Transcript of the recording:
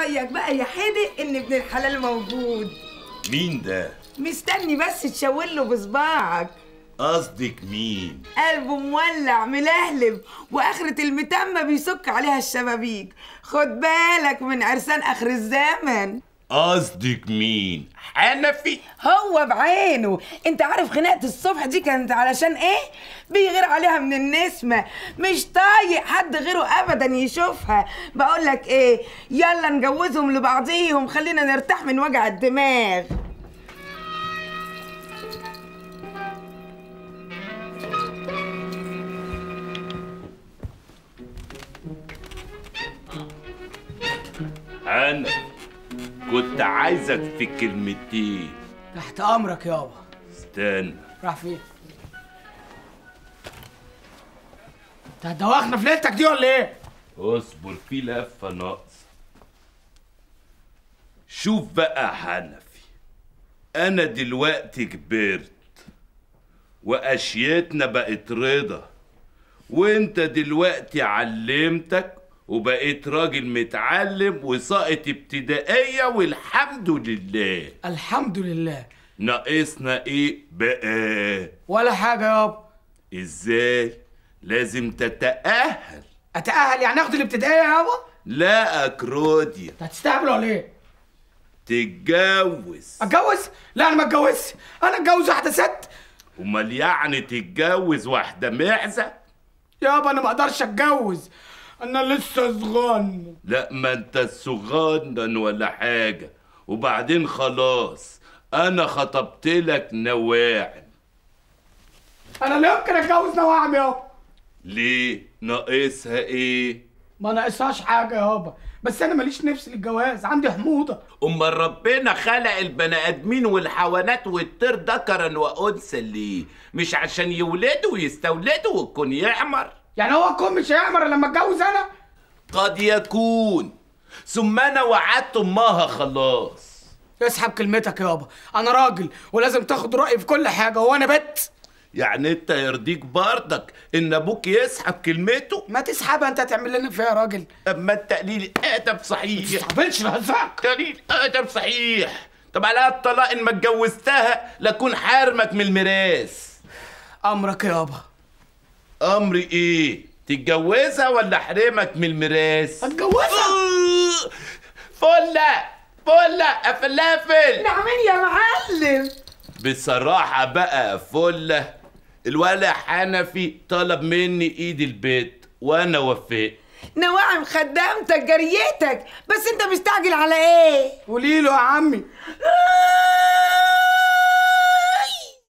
رايك بقى يا حدق ان ابن الحلال موجود مين ده مستني بس تشاور له بصباعك قصدك مين قلبه مولع ملهلب واخرة المتمة بيسك عليها الشبابيك خد بالك من عرسان اخر الزمن قصدك مين حنفي هو بعينه انت عارف خناقة الصبح دي كانت علشان ايه بيغير عليها من النسمة مش طايق حد غيره ابدا يشوفها بقولك ايه يلا نجوزهم لبعضيهم خلينا نرتاح من وجع الدماغ انا كنت عايزك في كلمتين تحت امرك يابا استنى راح فين انت هتدوخنا في ليلتك دي ولا ايه اصبر في لفة ناقصة شوف بقى حنفي انا دلوقتي كبرت واشياتنا بقت رضا وانت دلوقتي علمتك وبقيت راجل متعلم وساقط ابتدائية والحمد لله الحمد لله ناقصنا ايه بقى ولا حاجه يابا ازاي لازم تتأهل اتاهل يعني اخد الابتدائيه يابا لا اكروديا انت هتستهبل ولا ايه تتجوز اتجوز لا انا ما اتجوزش انا اتجوز واحده ست امال يعني تتجوز واحده معزه يابا انا ما اقدرش اتجوز انا لسه صغنن لا ما انت صغنن ولا حاجه وبعدين خلاص انا خطبت لك نواعم انا لا يمكن اتجوز نواعم يابا ليه ناقصها ايه ما ناقصهاش حاجه يابا بس انا ماليش نفس للجواز عندي حموضه امال ربنا خلق البني ادمين والحيوانات والطير ذكرا وانثى ليه مش عشان يولدوا ويستولدوا والكون يعمر يعني هو الكون مش هيعمر لما اتجوز انا قد يكون ثم انا وعدت امها خلاص اسحب كلمتك يابا انا راجل ولازم تاخد رايي في كل حاجه وانا بت يعني انت يرضيك برضك ان ابوك يسحب كلمته ما تسحبها انت هتعمل لنا فيها يا راجل اما انت قليل ادب صحيح تستقبلش لهزاك قليل ادب صحيح طب على الطلاق ان ما اتجوزتها لكون حارمك من الميراث امرك يابا امري ايه تتجوزها ولا احرمك من الميراث اتجوزها آه، فله فله افلافل نعمين يا معلم بصراحة بقى فلة الولا حنفي طلب مني ايد البيت وانا وافقت نواعم خدامتك جريتك بس انت مستعجل على ايه قولي له يا عمي